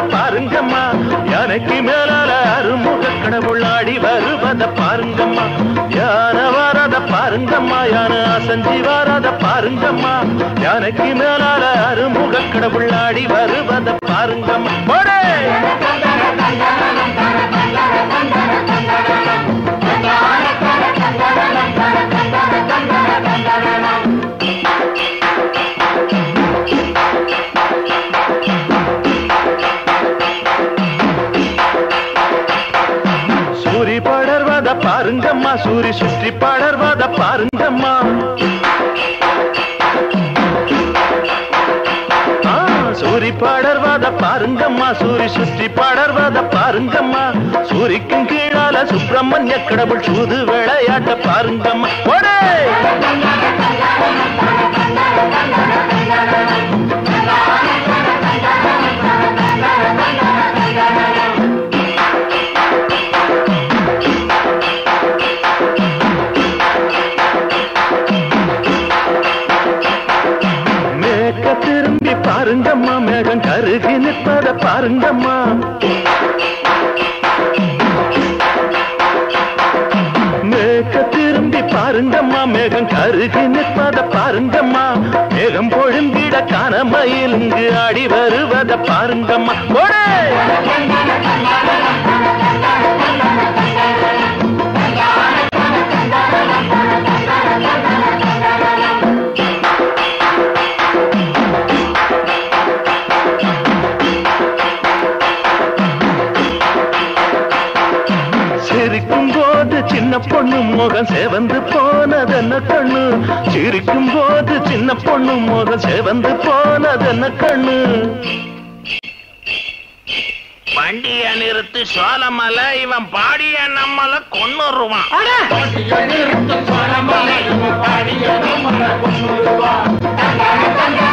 பாருங்கம்மா யானைக்கு மேலால அருமுக கடவுள் ஆடி வருவத பாருங்கம்மா யானை வரத பாருங்கம்மா யானை அசஞ்சி வரத பாருங்கம்மா யானைக்கு மேலால அருமுக கடவுள் ஆடி வருவத பாருங்கம்மா போடே சூரி படர்வத பாருங்கம்மா சூரி சுற்றி படர்வத பாருங்கம்மா ஆ, சூரி படர்வத பாருங்கம்மா சூரி சுற்றி படர்வத பாருங்கம்மா சூரிக்கும் கீழால சுப்பிரமணிய கடவுள் சூது விளையாட்ட பாருங்கம்மா போடே மேற்க திரும்பி பாருங்கம்மா மேகம் கருகி நிற்பத பாருங்கம்மா மேற்க திரும்பி பாருங்கம்மா மேகம் கருகி நிற்பத பாருங்கம்மா மேகம் பொழுந்திட காணமையில் இங்கு ஆடி வருவத பாருங்கம்மா போடே சிரிக்கும் போது சின்ன பொண்ணு முகம் சேவந்து போனதென்ன கண்ணு சிரிக்கும் போது சின்ன பொண்ணு முகம் சேவந்து போனதென்ன கண்ணு வண்டிய நிறுத்து சோழமலை இவன் பாடிய நம்மள கொன்னுருவான் பாட்டியை நிறுத்து சோழமலை, இவன் பாடிய நம்மளை கொன்னுடுவான்.